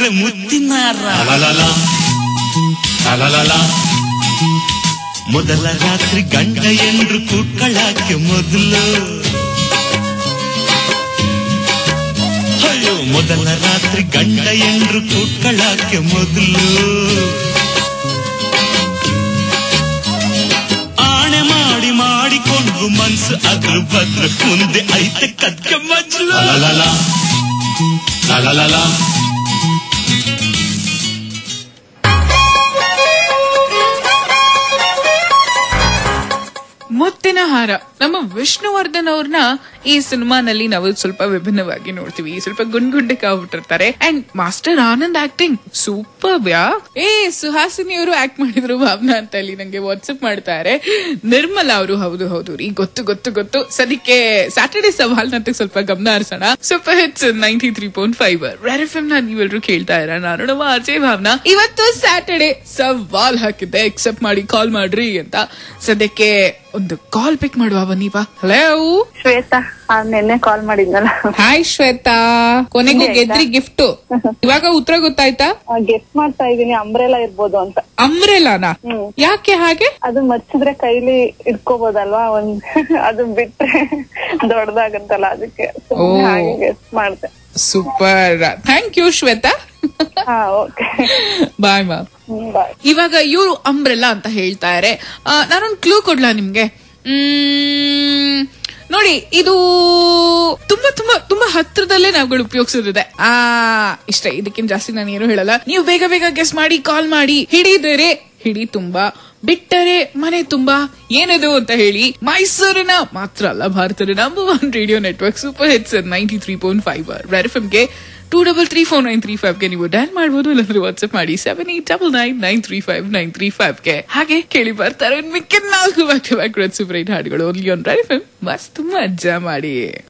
ಅಂದ್ರೆ ಮುತ್ತಿನಾರ ಮೊದಲ ರಾತ್ರಿ ಗಂಡ ಎಂಡ್ರು ಕೂಟ್ಕೊಳ್ಳಾಕೆ ಮೊದಲು ಅಯ್ಯೋ ಮೊದಲ ರಾತ್ರಿ ಗಂಡ ಎಂಡ್ರು ಕೂಟ್ಕೊಳ್ಳಾಕೆ ಮೊದಲು ಆಣೆ ಮಾಡಿ ಮಾಡಿಕೊಂಡು ಮನ್ಸು ಅದ್ರ ಬದ್ರ ಮುಂದೆ ಐತೆ ಕದ್ಕೆ ಮಜ್ಲು ಮುತ್ತಿನ ಹಾರ ನಮ್ಮ ವಿಷ್ಣುವರ್ಧನ್ ಅವ್ರನ್ನ ಈ ಸಿನಿಮಾನಲ್ಲಿ ನಾವು ಸ್ವಲ್ಪ ವಿಭಿನ್ನವಾಗಿ ನೋಡ್ತೀವಿ ಸ್ವಲ್ಪ ಗುಂಡ್ಗುಂಡಕ್ಕೆ ಆಗ್ಬಿಟ್ಟಿರ್ತಾರೆ and master Anand acting super yeah ಏ ಸುಹಾಸಿನಿ ಅವರು ಆಕ್ಟ್ ಮಾಡಿದ್ರು ಭಾವನಾ ಅಂತ ಹೇಳಿ ನಂಗೆ ವಾಟ್ಸ್ಆಪ್ ಮಾಡ್ತಾರೆ ನಿರ್ಮಲಾ ಅವರು ಹೌದು ಹೌದು ರೀ ಗೊತ್ತು ಗೊತ್ತು ಗೊತ್ತು ಸದ್ಯಕ್ಕೆ ಸ್ಯಾಟರ್ಡೆ ಸವಾಲ್ನಂತ ಸ್ವಲ್ಪ ಗಮನ ಹರಿಸೋಣ super hits ninety three point five red F M ನ ನೀವೆಲ್ಲರೂ ಕೇಳ್ತಾ ಇರ ನಾನು ನಮ್ಮ ಅಜಯ್ ಭಾವನಾ ಇವತ್ತು ಸ್ಯಾಟರ್ಡೆ ಸವಾಲ್ ಹಾಕಿದ್ದೆ ಎಕ್ಸೆಪ್ಟ್ ಮಾಡಿ ಕಾಲ್ ಮಾಡ್ರಿ ಅಂತ ಸದ್ಯಕ್ಕೆ ಒಂದು ಕಾಲ್ ಪಿಕ್ ಮಾಡುವ ನೀವಾ ಹಲೋ ಶ್ವೇತಾ ಆ, ನೆನ್ನೆ ಕಾಲ್ ಮಾಡಿದ್ನಲ್ಲ ಹಾಯ್ ಶ್ವೇತಾ ಕೊನೆಗೂ ಗೆದ್ರಿ ಗಿಫ್ಟ್ ಇವಾಗ ಉತ್ತರ ಗೊತ್ತಾಯ್ತಾ ಗೆಸ್ಟ್ ಮಾಡ್ತಾ ಇದೀನಿ ಅಂಬ್ರೆಲಾ ಇರ್ಬೋದು ಅಂತ ಅಮ್ರೆಲಾನ ಹ್ಮ್. ಯಾಕೆ ಹಾಗೆ ಅದು ಮಚ್ಚಿದ್ರೆ ಕೈಲಿ ಇಟ್ಕೋಬೋದಲ್ವಾ ಒಂದ್ ಅದು ಬಿಟ್ರೆ ದೊಡ್ಡದಾಗತ್ತಲ್ಲ ಅದಕ್ಕೆ ಸುಮ್ನೆ ಓ. ಹಾಗೆ ಗೆಸ್ಟ್ ಮಾಡ್ದೆ ಸೂಪರ್ ಥ್ಯಾಂಕ್ ಯು ಶ್ವೇತಾ ಹಾ ಓಕೆ ಬಾಯ್ ಮಾ ಬಾಯ್ ಇವಾಗ ಇವ್ರು ಅಂಬ್ರೆಲಾ ಅಂತ ಹೇಳ್ತಾರೆ ಆ, ನಾನೊಂದು ಕ್ಲೂ ಕೊಡ್ಲಾ ನಿಮ್ಗೆ ಮ್ಮ್, ನೋಡಿ ಇದು ತುಂಬಾ ತುಂಬಾ ತುಂಬಾ ಹತ್ರದಲ್ಲೇ ನಾವುಗಳು ಉಪಯೋಗಿಸೋದಿದೆ ಆ ಇಷ್ಟ ಇದಕ್ಕಿಂತ ಜಾಸ್ತಿ ನಾನು ಏನು ಹೇಳಲ್ಲ ನೀವು ಬೇಗ ಬೇಗ ಗೆಸ್ ಮಾಡಿ ಕಾಲ್ ಮಾಡಿ ಹಿಡಿದರೆ ಹಿಡಿ ತುಂಬಾ ಬಿಟ್ಟರೆ ಮನೆ ತುಂಬಾ ಏನದು ಅಂತ ಹೇಳಿ ಮೈಸೂರಿನ ಮಾತ್ರ ಅಲ್ಲ ಭಾರತದ number one radio network super hits ninety three point five red F ಗೆ two double three four nine three five ಗೆ ನೀವು ಡಯಲ್ ಮಾಡಬಹುದು ಇಲ್ಲಾಂದ್ರೆ ವಾಟ್ಸ್ಆಪ್ ಮಾಡಿ seven eight double nine nine three five nine three five ಗೆ ಹಾಗೆ ಕೇಳಿ ಬರ್ತಾರೆ ಮಿಕ್ಕಿದ ನಾಲ್ಕು back to back red super eight ಹಾಡುಗಳು ಓನ್ಲಿ ಆನ್ ರೆಡ್ ಎಫ್ ಮಸ್ತ್ ಮಜ್ಜಾ ಮಾಡಿ